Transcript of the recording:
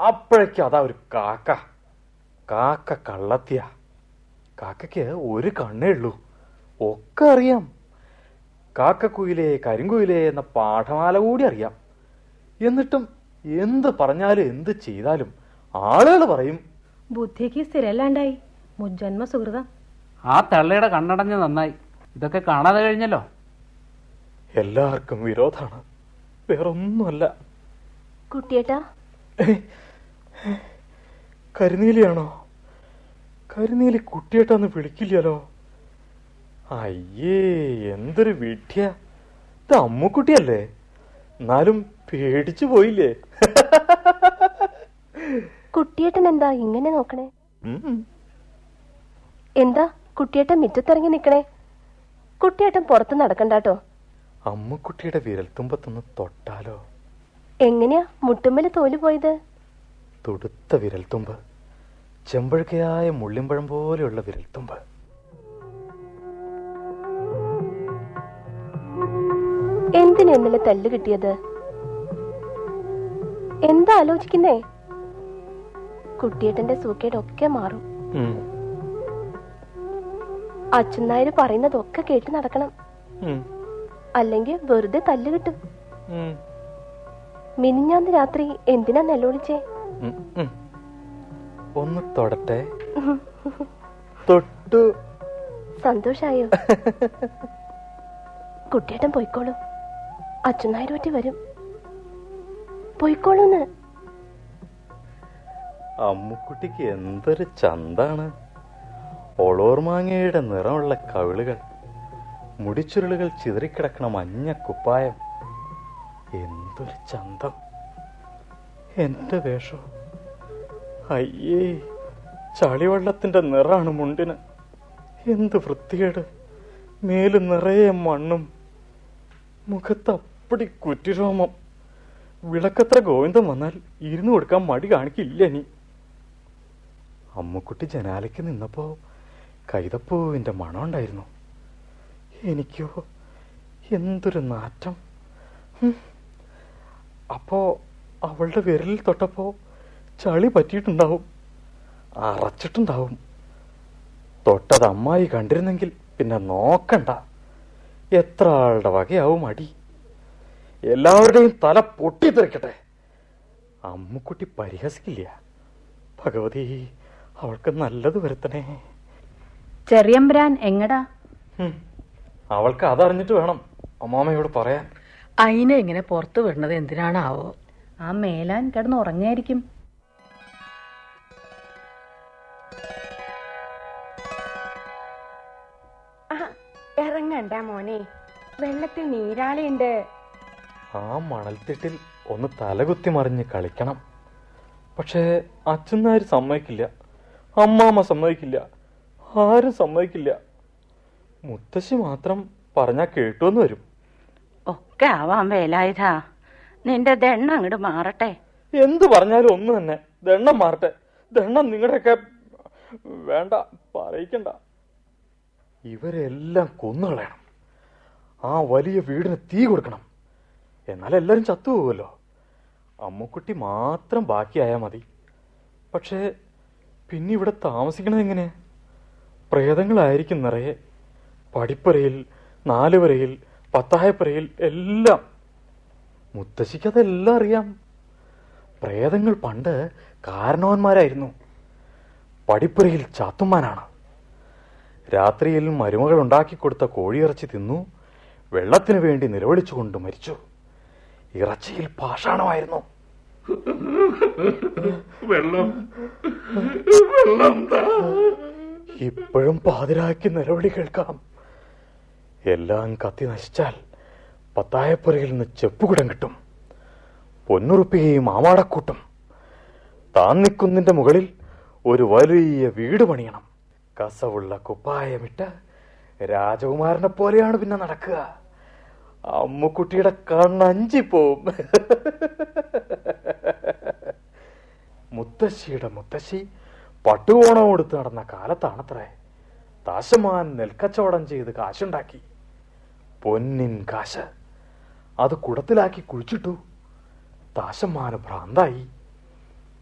അപ്പോഴേക്കും അതാ ഒരു കാക്ക കാക്ക കള്ളത്തിയ കാക്കയ്ക്ക് ഒരു കണ്ണേ ഉള്ളൂ ഒക്കെ അറിയാം കാക്കക്കുയിലേ കരിങ്കുയിലേ എന്ന പാഠമാല കൂടി അറിയാം എന്നിട്ടും എന്ത് പറഞ്ഞാലും എന്ത് ചെയ്താലും ആളുകൾ പറയും ബുദ്ധിക്ക് സ്ഥിരല്ലാണ്ടായി മുജ്ജന്മ സുഹൃതം ആ തള്ളയുടെ കണ്ണടഞ്ഞ് നന്നായി ഇതൊക്കെ കാണാതെ കഴിഞ്ഞല്ലോ എല്ലാവർക്കും വിരോധാണ് വേറൊന്നുമല്ല കുട്ടിയേട്ടാ കരുനീലിയാണോ കരുനീലി കുട്ടിയേട്ടാന്ന് വിളിക്കില്ലല്ലോ അയ്യേ എന്തൊരു വിഡ്ഢിയ ഇത് അമ്മുക്കുട്ടിയല്ലേ എന്നാലും പേടിച്ചു പോയില്ലേ കുട്ടിയേട്ടൻ എന്താ ഇങ്ങനെ നോക്കണേ ഉം. എന്താ കുട്ടിയേട്ടൻ മുറ്റത്തിറങ്ങി നിക്കണേ കുട്ടിയേട്ടൻ പുറത്ത് നടക്കണ്ടാട്ടോ അമ്മുക്കുട്ടിയുടെ വിരൽത്തുമ്പത്തൊന്ന് തൊട്ടാലോ എങ്ങനെയാ മുട്ടുമ്മല് തോല് പോയത് തുടുത്ത വിരൽത്തുമ്പ് ചെമ്പഴുക്കയായ മുള്ളിമ്പഴം പോലെയുള്ള വിരൽത്തുമ്പ് എന്തിനാ ഇന്നലെ തല്ല് കിട്ടിയത് എന്താ ആലോചിക്കുന്നേ കുട്ടിയേട്ടന്റെ സൂക്കേടൊക്കെ മാറും ഉം. അച്ഛൻ നായർ പറയുന്നതൊക്കെ കേട്ട് നടക്കണം ഉം. അല്ലെങ്കിൽ വെറുതെ തല്ല് കിട്ടും ഉം. മിനിഞ്ഞാന്ന് രാത്രി എന്തിനാ നെല്ലോളിച്ചേ ഉം. ഉം. ഒന്ന് തൊടട്ടെ തൊട്ടു സന്തോഷായോ കുട്ടിയേട്ടൻ പോയിക്കോളൂ അച്ഛൻ നായർ പറ്റി വരും പോയിക്കോളൂന്ന് അമ്മുക്കുട്ടിക്ക് എന്തൊരു ചന്താണ് ഒളോർമാങ്ങയുടെ നിറമുള്ള കവിളുകൾ മുടിച്ചുരുളുകൾ ചിതറിക്കിടക്കണ മഞ്ഞ കുപ്പായം എന്തൊരു ചന്തം എന്റെ വേഷം അയ്യേ ചളിവെള്ളത്തിന്റെ നിറാണ് മുണ്ടിന് എന്ത് വൃത്തികേട് മേല് നിറയെ മണ്ണും മുഖത്ത് അപ്പടി കുറ്റിരോമം വിളക്കത്ര ഗോവിന്ദൻ വന്നാൽ ഇരുന്നു കൊടുക്കാൻ മടി കാണിക്കില്ല നീ അമ്മുക്കുട്ടി ജനാലയ്ക്ക് നിന്നപ്പോ കൈതപ്പൂവിന്റെ മണം ഉണ്ടായിരുന്നു എനിക്കോ എന്തൊരു നാറ്റം ഹും. അപ്പോ അവളുടെ വിരലിൽ തൊട്ടപ്പോ ചളി പറ്റിയിട്ടുണ്ടാവും അറച്ചിട്ടുണ്ടാവും തൊട്ടത് അമ്മായി കണ്ടിരുന്നെങ്കിൽ പിന്നെ നോക്കണ്ട എത്ര ആളുടെ വകയാവും അടി എല്ലാവരുടെയും തല പൊട്ടിത്തെറിക്കട്ടെ അമ്മുക്കുട്ടി പരിഹസിക്കില്ല ഭഗവതി അവൾക്ക് നല്ലത് വരുത്തണേ ചെറിയമ്പരാൻ എങ്ങടാ ഹും. അവൾക്ക് അതറിഞ്ഞിട്ട് വേണം അമ്മാമയോട് പറയാൻ അയിനെ ഇങ്ങനെ പുറത്തു വിടുന്നത് എന്തിനാണാവോ ആ മേലാൻ കിടന്ന് ഉറങ്ങിയായിരിക്കും ഇറങ്ങണ്ട മോനെ വെള്ളത്തിൽ നീരാളിയുണ്ട് ആ മണൽത്തിട്ടിൽ ഒന്ന് തലകുത്തി മറിഞ്ഞ് കളിക്കണം പക്ഷേ അച്ഛനാര് സമ്മതിക്കില്ല അമ്മാമ്മ സമ്മതിക്കില്ല ആരും സമ്മതിക്കില്ല മുത്തശ്ശി മാത്രം പറഞ്ഞാ കേട്ടുവെന്ന് വരും ഒക്കെ ആവാൻ വേലായുധാ നിന്റെ ദണ്ണ അങ്ങോട്ട് മാറട്ടെ എന്തു പറഞ്ഞാലും ഒന്ന് തന്നെ ദണ്ണം മാറട്ടെ ദണ്ണം നിങ്ങളുടെയൊക്കെ വേണ്ട പറയിക്കണ്ട ഇവരെല്ലാം കൊന്നുകളയണം ആ വലിയ വീടിന് തീ കൊടുക്കണം എന്നാൽ എല്ലാരും ചത്തുപോകുമല്ലോ അമ്മുക്കുട്ടി മാത്രം ബാക്കിയായാൽ മതി പക്ഷേ പിന്നെ ഇവിടെ താമസിക്കണത് എങ്ങനെ പ്രേതങ്ങളായിരിക്കും നിറയെ പടിപ്പുരയിൽ നാലുവരയിൽ പത്തായപ്പുരയിൽ എല്ലാം മുത്തശ്ശിക്ക് അതെല്ലാം അറിയാം പ്രേതങ്ങൾ പണ്ട് കാരണവന്മാരായിരുന്നു പടിപ്പുരയിൽ ചാത്തുമാനാണ് രാത്രിയിൽ മരുമകൾ ഉണ്ടാക്കി കൊടുത്ത കോഴിയിറച്ചി തിന്നു വെള്ളത്തിനു വേണ്ടി നിലവിളിച്ചുകൊണ്ട് മരിച്ചു ഇറച്ചിയിൽ പാഷാണമായിരുന്നു വെള്ളം വെള്ളം താ. ഇപ്പോഴും പാതിരാക്കി നിലവിളി കേൾക്കാം എല്ലാം കത്തി നശിച്ചാൽ പത്തായപ്പുരയിൽ നിന്ന് ചെപ്പുകുടം കിട്ടും പൊന്നുറുപ്പികയും ആമാടക്കൂട്ടും താൻ നിൽക്കുന്നിന്റെ മുകളിൽ ഒരു വലിയ വീട് പണിയണം കസവുള്ള കുപ്പായമിട്ട് രാജകുമാരനെ പോലെയാണ് പിന്നെ നടക്കുക അമ്മുക്കുട്ടിയുടെ കണ്ണഞ്ചിപ്പോവും മുത്തശ്ശിയുടെ മുത്തശ്ശി പട്ടുകോണം കൊടുത്ത് നടന്ന കാലത്താണത്രേ താശമാൻ നെൽക്കച്ചവടം ചെയ്ത് കാശുണ്ടാക്കി പൊന്നിൻ കാശ് അത് കുടത്തിലാക്കി കുഴിച്ചിട്ടു താശമാന് ഭ്രാന്തായി